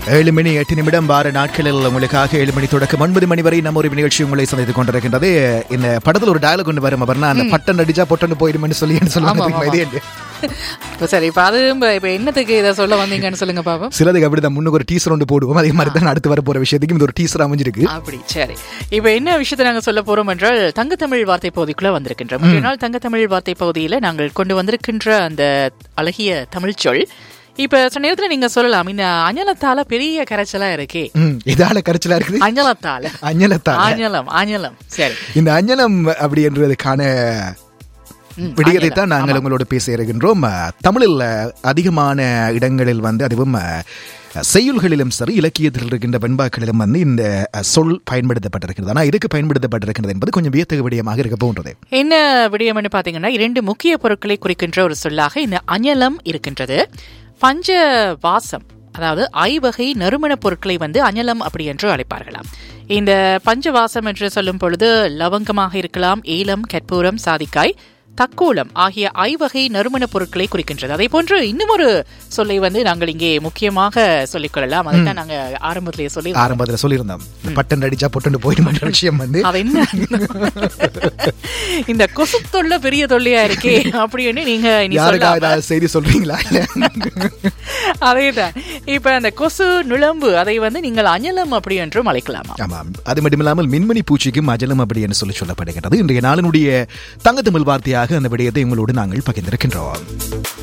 ஏழு மணி எட்டு நிமிடம் வார நாட்களில் உங்களுக்காக ஏழு மணி தொடக்கம் ஒன்பது மணி வரை நம்ம ஒரு நிகழ்ச்சி உங்களை சந்தித்துக் கொண்டிருக்கின்றது இந்த படத்துல ஒரு டயலாக் ஒன்று வரும் அவர்னா அந்த பட்டன் அடிச்சா பொட்டன்னு போயிடுமென்னு சொல்லி சொல்லுவாங்க ஆமா, தெரியுமா? இது என்ன? இப்போ சரி இப்போ அது இப்போ என்னத்துக்கு இதை சொல்ல வந்தீங்கன்னு சொல்லுங்க பாப்போம் சிலதுக்கு அப்படிதான் முன்னுக்கு ஒரு டீசர் ஒன்று போடுவோம் அதே மாதிரி தான் அடுத்து வர போற விஷயத்துக்கு இது ஒரு டீசர் அமைஞ்சிருக்கு அப்படி சரி இப்போ என்ன விஷயத்தை நாங்கள் சொல்ல போறோம் என்றால் தங்கத்தமிழ் வார்த்தை பகுதிக்குள்ள வந்திருக்கின்றோம் முந்தைய நாள் தங்கத்தமிழ் வார்த்தை பகுதியில் நாங்கள் கொண்டு வந்திருக்கின்ற அந்த அழகிய தமிழ் சொல் இப்ப சில நேரத்துல நீங்க சொல்லலாம் இந்த அஞ்சலத்தால பெரிய கரைச்சலா இருக்கே ம் இதால கரைச்சலா இருக்குது அஞ்சலத்தால அஞ்சலத்தால ஆஞ்சலம் ஆஞ்சலம் சரி இந்த அஞ்சலம் அப்படி என்றதுக்கான ம், விடயத்தை தான் நாங்கள் உங்களோடு பேச இருக்கின்றோம் அஹ், தமிழில் அஹ், அதிகமான இடங்களில் வந்து அதுவும் அஹ், செய்யுள்களிலும் சரி இலக்கியத்தில் இருக்கின்ற வெண்பாக்களிலும் வந்து இந்த அஹ், சொல் பயன்படுத்தப்பட்டிருக்கிறது ஆனால் இதுக்கு பயன்படுத்தப்பட்டிருக்கிறது என்பது கொஞ்சம் வியத்தகு விடயமாக இருக்க போன்றது என்ன விடயம்னு பாத்தீங்கன்னா இரண்டு முக்கிய பொருட்களை குறிக்கின்ற ஒரு சொல்லாக இந்த அஞ்சலம் இருக்கின்றது பஞ்ச வாசம் அதாவது ஐவகை நறுமணப் பொருட்களை வந்து அஞ்சலம் அப்படி என்று அழைப்பார்களாம் இந்த பஞ்சவாசம் என்று சொல்லும் பொழுது லவங்கமாக இருக்கலாம் ஏலம் கற்பூரம் சாதிக்காய் தக்கோலம் ஆகிய ஐவகை நறுமணப் பொருட்களை குறிக்கின்றது அதே போன்று இன்னும் ஒரு சொல்லை வந்து நாங்கள் இங்கே முக்கியமாக சொல்லிக் கொள்ளலாம் அதைத்தான் நாங்க ஆரம்பத்திலேயே சொல்லி ஆரம்பத்தில் சொல்லியிருந்தோம் இந்த பட்டன் அடிச்சா பொட்டுன்னு போயிடுமென்ற விஷயம் வந்து அது என்ன இந்த கொசு தொல்லை பெரிய தொல்லையா இருக்கே அப்படின்னு நீங்க இனி யாருக்கா சொல்லாம ஏதாவது செய்தி சொல்றீங்களா இல்ல அதேதான் இப்ப அந்த கொசு நுழம்பு அதை வந்து நீங்கள் அஞ்சலம் அப்படி என்றும் அழைக்கலாமா ஆமாம் அது மட்டுமில்லாமல் மின்மணி பூச்சிக்கும் அஜலம் அப்படி என்று சொல்லி சொல்லப்படுகிறது இன்றைய நாளினுடைய தங்கத்தமிழ் வார்த்தையாக அந்த விடயத்தை உங்களோடு நாங்கள் பகிர்ந்திருக்கின்றோம்